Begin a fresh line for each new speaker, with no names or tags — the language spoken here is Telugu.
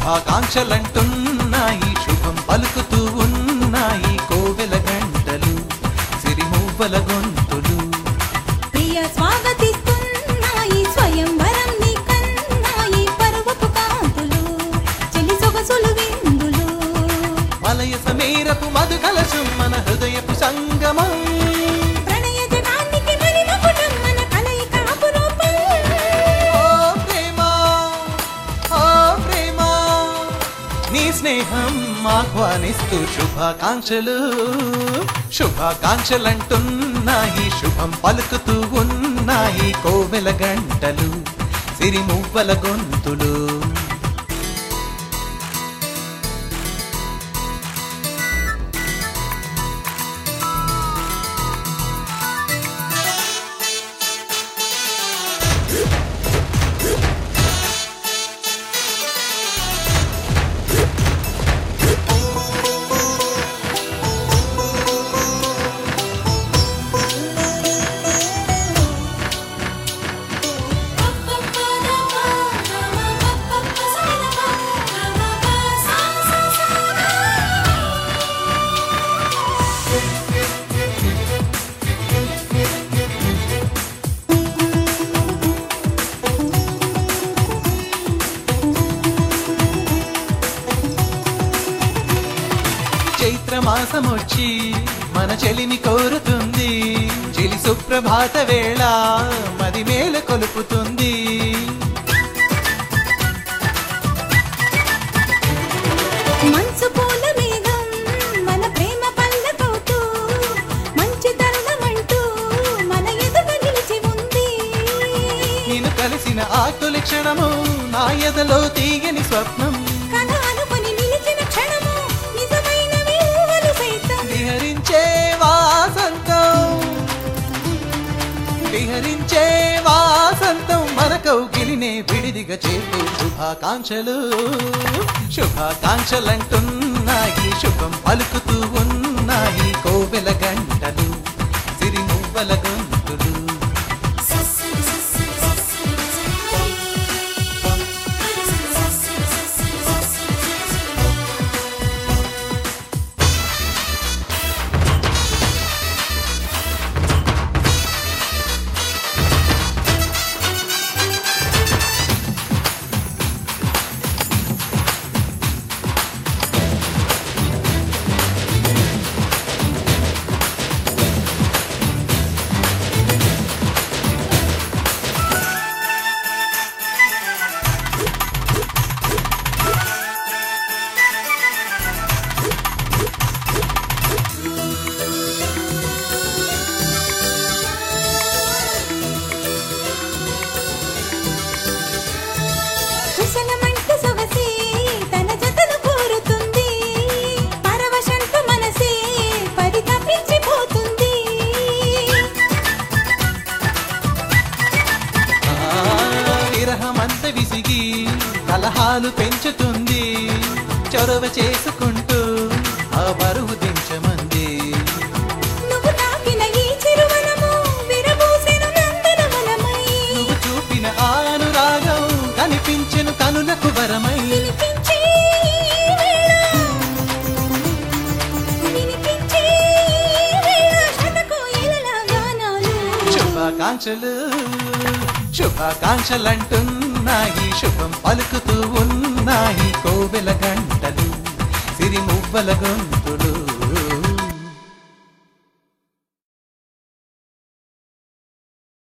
శుభాకాంక్షలంటున్నాయి శుభం పలుకుతూ ఉన్నాయి కోవెల గంటలు సిరిమువ్వల గొంతులు
ప్రియ స్వాగతిస్తున్నాయి స్వయంవరం నీ కన్నాయి పరువపు కాంతులు చెలి సొగసులు విందులు
మలయ సమేరపు మధుకల మన హృదయపు సంగమం
ప్రణయ జనానికి మరి మకుటం మన కలయిక అపురూపం
ఓ ప్రేమ ఓ ప్రేమ నీ స్నేహం ఆహ్వానిస్తూ శుభాకాంక్షలు శుభాకాంక్షలంటున్నాయి శుభం పలుకుతూ ఉన్నాయి కోవెల గంటలు సిరిమువ్వల గొంతులు చైత్రమాసమొచ్చి మన చెలిని కోరుతుంది చెలి సుప్రభాత వేళ మది మేల కొలుపుతుంది
మనసు పూల మేఘం మన ప్రేమ పల్లకవుతూ మంచి తరుణమంటూ మన ఎదుట నిలిచి ఉంది
నేను కలిసిన ఆ తొలి క్షణము నా ఎదలో తీయని స్వప్నం
కథ అనుకొని నిలిచిన క్షణము నిజమైన ఊహలు సైతం
విహరించే వాసంతం విహరించే వాసంతం మన కౌగిలినే విడిదిగా చేతూ శుభాకాంక్షలు శుభాకాంక్షలంటున్నాయి శుభం పలుకుతూ ఉన్నాయి కోవెల గంటలు సిరిమువ్వల గొంతులు
కుశలమంటూ సొగసి తన జతను కోరుతుంది పరవశంతో మనసే పరితపించిపోతుంది
ఆ, విరహమంత విసిగి కలహాలు పెంచుతుంది చొరవ చేసుకుంటూ ఆ బరువు దించమంది
నువ్వు తాకిన ఈ చిరువనము విరబూసెను నందనవనమై
నువ్వు చూపిన ఆనురాగం కనిపించెను కనులకు వరమై
వినిపించే ఈ వేళ వినిపించే ఈ వేళ శతకోయిలల గానాలు
శుభాకాంక్షలు శుభాకాంక్షలంటున్నాయి శుభం పలుకుతూ ఉన్నాయి కోవెల గంటలు సిరిమువ్వల గొంతు